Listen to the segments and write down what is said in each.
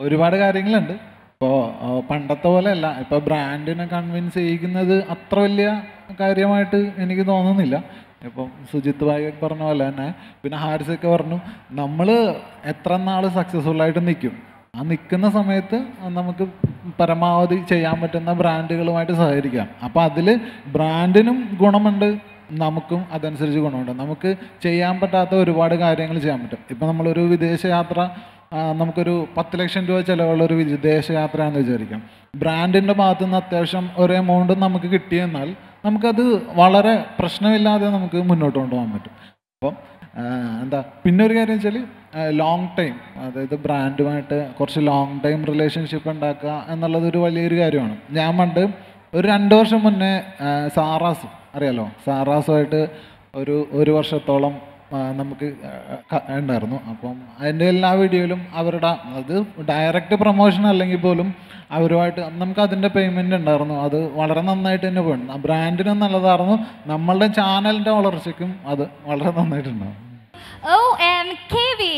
ഒരുപാട് കാര്യങ്ങളുണ്ട് ഇപ്പോൾ പണ്ടത്തെ പോലെ അല്ല ഇപ്പോൾ ബ്രാൻഡിനെ കൺവിൻസ് ചെയ്യിക്കുന്നത് അത്ര വലിയ കാര്യമായിട്ട് എനിക്ക് തോന്നുന്നില്ല ഇപ്പം സുജിത്ത് ഭായി പറഞ്ഞ പോലെ തന്നെ പിന്നെ ഹാരിസൊക്കെ പറഞ്ഞു നമ്മൾ എത്ര നാൾ സക്സസ്ഫുൾ ആയിട്ട് നിൽക്കും ആ നിൽക്കുന്ന സമയത്ത് നമുക്ക് പരമാവധി ചെയ്യാൻ പറ്റുന്ന ബ്രാൻഡുകളുമായിട്ട് സഹകരിക്കാം അപ്പോൾ അതിൽ ബ്രാൻഡിനും ഗുണമുണ്ട് നമുക്കും അതനുസരിച്ച് ഗുണമുണ്ട് നമുക്ക് ചെയ്യാൻ പറ്റാത്ത ഒരുപാട് കാര്യങ്ങൾ ചെയ്യാൻ പറ്റും ഇപ്പം നമ്മളൊരു വിദേശ യാത്ര ആ, നമുക്കൊരു പത്ത് ലക്ഷം രൂപ ചിലവുള്ള ഒരു വിദേശ യാത്രയാണെന്ന് വിചാരിക്കാം ബ്രാൻഡിൻ്റെ ഭാഗത്തു നിന്ന് അത്യാവശ്യം ഒരു എമൗണ്ട് നമുക്ക് കിട്ടിയെന്നാൽ നമുക്കത് വളരെ പ്രശ്നമില്ലാതെ നമുക്ക് മുന്നോട്ട് കൊണ്ടുപോകാൻ പറ്റും അപ്പം ആ, എന്താ പിന്നെ ഒരു കാര്യം വെച്ചാൽ ലോങ് ടൈം അതായത് ബ്രാൻഡുമായിട്ട് കുറച്ച് ലോങ് ടൈം റിലേഷൻഷിപ്പ് ഉണ്ടാക്കുക എന്നുള്ളത് ഒരു വലിയൊരു കാര്യമാണ് ഞാൻ പണ്ട് ഒരു രണ്ട് വർഷം മുന്നേ ആ, സാറാസ് അറിയാലോ സാറാസുമായിട്ട് ഒരു ഒരു വർഷത്തോളം ആ, നമുക്ക് ക- ഉണ്ടായിരുന്നു അപ്പം അതിൻ്റെ എല്ലാ വീഡിയോയിലും അവരുടെ അത് ഡയറക്റ്റ് പ്രൊമോഷൻ അല്ലെങ്കിൽ പോലും അവരുമായിട്ട് നമുക്ക് അതിൻ്റെ പേയ്മെൻ്റ് ഉണ്ടായിരുന്നു അത് വളരെ നന്നായിട്ട് തന്നെ പോയിട്ടുണ്ട് ബ്രാൻഡിനും നല്ലതായിരുന്നു നമ്മളുടെ ചാനലിൻ്റെ വളർച്ചയ്ക്കും അത് വളരെ നന്നായിട്ടുണ്ടാവും ഒ എം കെ വി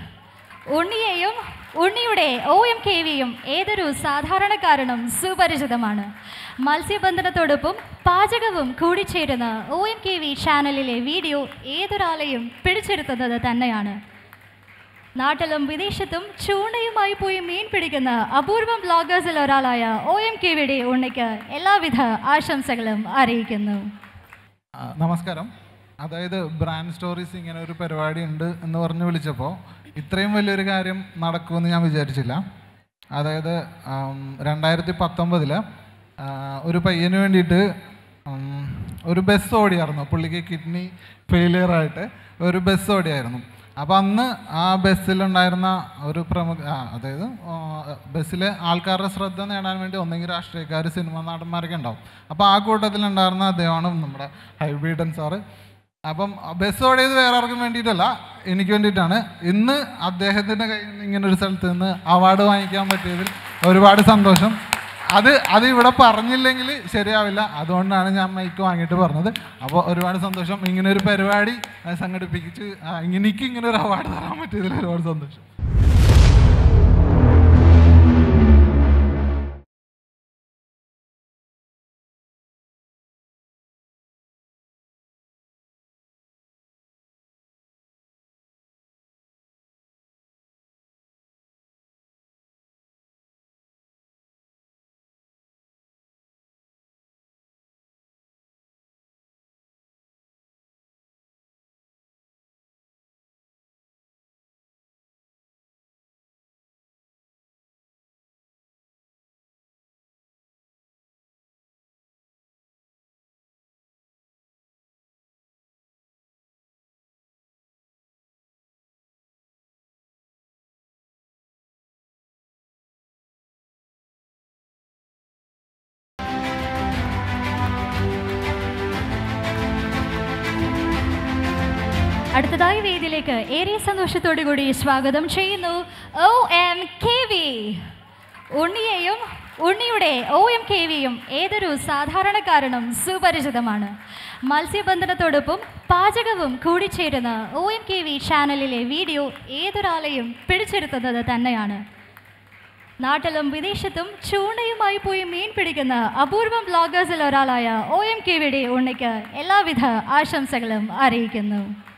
ഉണ്ണിയെയും ഉണ്ണിയുടെ ഒ എം കെ വിയും ഏതൊരു സാധാരണക്കാരനും സുപരിചിതമാണ് മത്സ്യബന്ധനത്തോടൊപ്പം പാചകവും കൂടിച്ചേരുന്ന ഒ എം കെ വി ചാനലിലെ വീഡിയോ ഏതൊരാളെയും പിടിച്ചെടുത്തുന്നത് തന്നെയാണ് നാട്ടിലും വിദേശത്തും ചൂണ്ടയുമായി പോയി മീൻ പിടിക്കുന്ന അപൂർവം ബ്ലോഗേഴ്സിൽ ഒരാളായ ഒ എം കെ വിയുടെ ഉണ്ണിക്ക് എല്ലാവിധ ആശംസകളും അറിയിക്കുന്നു ആ, നമസ്കാരം അതായത് ബ്രാൻഡ് സ്റ്റോറീസ് ഇങ്ങനെ ഒരു പരിപാടി ഉണ്ട് എന്ന് പറഞ്ഞ് വിളിച്ചപ്പോൾ ഇത്രയും വലിയൊരു കാര്യം നടക്കുമെന്ന് ഞാൻ വിചാരിച്ചില്ല അതായത് ആം, രണ്ടായിരത്തി പത്തൊമ്പതിൽ ഒരു പയ്യന് വേണ്ടിയിട്ട് ഉം, ഒരു ബസ് ഓടിയായിരുന്നു പുള്ളിക്ക് കിഡ്നി ഫെയിലിയറായിട്ട് ഒരു ബസ് ഓടിയായിരുന്നു അപ്പോൾ അന്ന് ആ ബസ്സിലുണ്ടായിരുന്ന ഒരു പ്രമുഖ ആ, അതായത് ബസ്സിൽ ആൾക്കാരുടെ ശ്രദ്ധ നേടാൻ വേണ്ടി ഒന്നെങ്കിൽ രാഷ്ട്രീയക്കാർ സിനിമാ നടന്മാരൊക്കെ ഉണ്ടാവും അപ്പോൾ ആ കൂട്ടത്തിലുണ്ടായിരുന്ന അദ്ദേഹമാണ് നമ്മുടെ ഹൈബ്രിഡൻ സാറ് അപ്പം ബസ് ഓടിയത് വേറെ ആർക്കും വേണ്ടിയിട്ടല്ല എനിക്ക് വേണ്ടിയിട്ടാണ് ഇന്ന് അദ്ദേഹത്തിൻ്റെ കയ്യിൽ നിന്ന് ഇങ്ങനെ ഒരു സ്ഥലത്ത് നിന്ന് അവാർഡ് വാങ്ങിക്കാൻ പറ്റിയതിൽ ഒരുപാട് സന്തോഷം അത് അത് ഇവിടെ പറഞ്ഞില്ലെങ്കിൽ ശരിയാവില്ല അതുകൊണ്ടാണ് ഞാൻ മൈക്ക് വാങ്ങിയിട്ട് പറഞ്ഞത് അപ്പോൾ ഒരുപാട് സന്തോഷം ഇങ്ങനെ ഒരു പരിപാടി ആ, സംഘടിപ്പിച്ച് ആ, എനിക്ക് ഇങ്ങനെ ഒരു അവാർഡ് തരാൻ പറ്റിയതിൽ ഒരുപാട് സന്തോഷം അടുത്തതായി വേദിയിലേക്ക് ഏറെ സന്തോഷത്തോടു കൂടി സ്വാഗതം ചെയ്യുന്നു ഒ എം കെ വി ഉണ്ണിയെയും ഉണ്ണിയുടെ ഒ എം കെ വിയും ഏതൊരു സാധാരണക്കാരനും സുപരിചിതമാണ് മത്സ്യബന്ധനത്തോടൊപ്പം പാചകവും കൂടിച്ചേരുന്ന ഒ എം കെ വി ചാനലിലെ വീഡിയോ ഏതൊരാളെയും പിടിച്ചെടുത്തുന്നത് തന്നെയാണ് നാട്ടിലും വിദേശത്തും ചൂണ്ടയുമായി പോയി മീൻ പിടിക്കുന്ന അപൂർവം ബ്ലോഗേഴ്സിൽ ഒരാളായ ഒ എം കെ വിയുടെ ഉണ്ണിക്ക് എല്ലാവിധ ആശംസകളും അറിയിക്കുന്നു